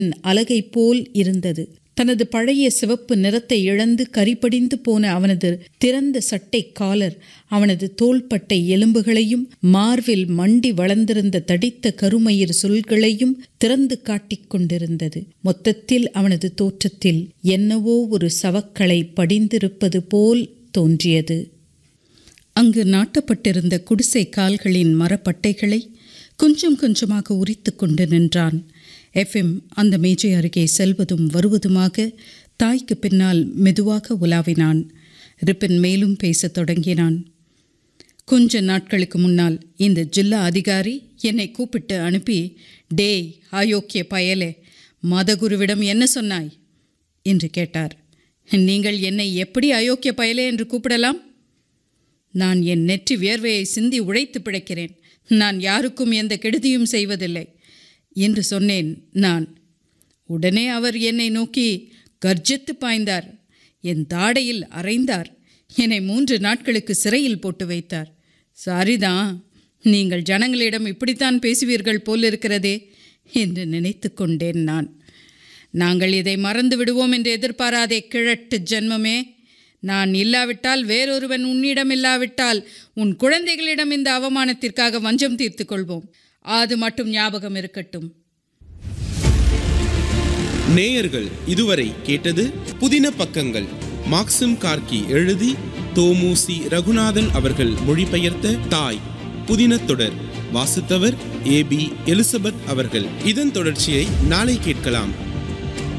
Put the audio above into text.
அலகை போல் இருந்தது தனது பழைய சிவப்பு நிறத்தை இழந்து கரிபடிந்து போன அவனது திறந்த சட்டை காலர் அவனது தோள்பட்டை எலும்புகளையும் மார்பில் மண்டி வளர்ந்திருந்த தடித்த கருமயிர் சொல்களையும் திறந்து காட்டிக் கொண்டிருந்தது மொத்தத்தில் அவனது தோற்றத்தில் என்னவோ ஒரு சவக்களை படிந்திருப்பது போல் தோன்றியது அங்கு நாட்டப்பட்டிருந்த குடிசை கால்களின் மரப்பட்டைகளை கொஞ்சம் கொஞ்சமாக உரித்து கொண்டு நின்றான் எஃப்எம் அந்த மேஜை அருகே செல்வதும் வருவதுமாக தாய்க்கு பின்னால் மெதுவாக உலாவினான் ரிப்பன் மேலும் பேசத் தொடங்கினான் கொஞ்ச நாட்களுக்கு முன்னால் இந்த ஜில்லா அதிகாரி என்னை கூப்பிட்டு அனுப்பி டேய் ஆயோக்கிய பயலே மதகுருவிடம் என்ன சொன்னாய் என்று கேட்டார் நீங்கள் என்னை எப்படி அயோக்கிய பயலே என்று கூப்பிடலாம் நான் என் நெற்றி வியர்வையை சிந்தி உழைத்து பிழைக்கிறேன் நான் யாருக்கும் எந்த கெடுதியும் செய்வதில்லை என்று சொன்னேன் நான் உடனே அவர் என்னை நோக்கி கர்ஜித்து பாய்ந்தார் என் தாடையில் அரைந்தார் என்னை மூன்று நாட்களுக்கு சிறையில் போட்டு வைத்தார் சாரிதான் நீங்கள் ஜனங்களிடம் இப்படித்தான் பேசுவீர்கள் போலிருக்கிறதே என்று நினைத்து கொண்டேன் நான் நாங்கள் இதை மறந்து விடுவோம் என்று எதிர்பாராதே கிழட்டு ஜென்மமே நான் இல்லாவிட்டால் வேறொருவன் உன்னிடம் இல்லாவிட்டால் உன் குழந்தைகளிடம் இந்த அவமானத்திற்காக வஞ்சம் தீர்த்து கொள்வோம் அது மட்டும் ஞாபகம் இருக்கட்டும் நேயர்கள் இதுவரை கேட்டது புதின பக்கங்கள் மாக்சிம் கார்கி எழுதி தோமுசி ரகுநாதன் அவர்கள் மொழிபெயர்த்த தாய் புதின தொடர் வாசித்தவர் ஏ பி எலிசபெத் அவர்கள் இதன் தொடர்ச்சியை நாளை கேட்கலாம்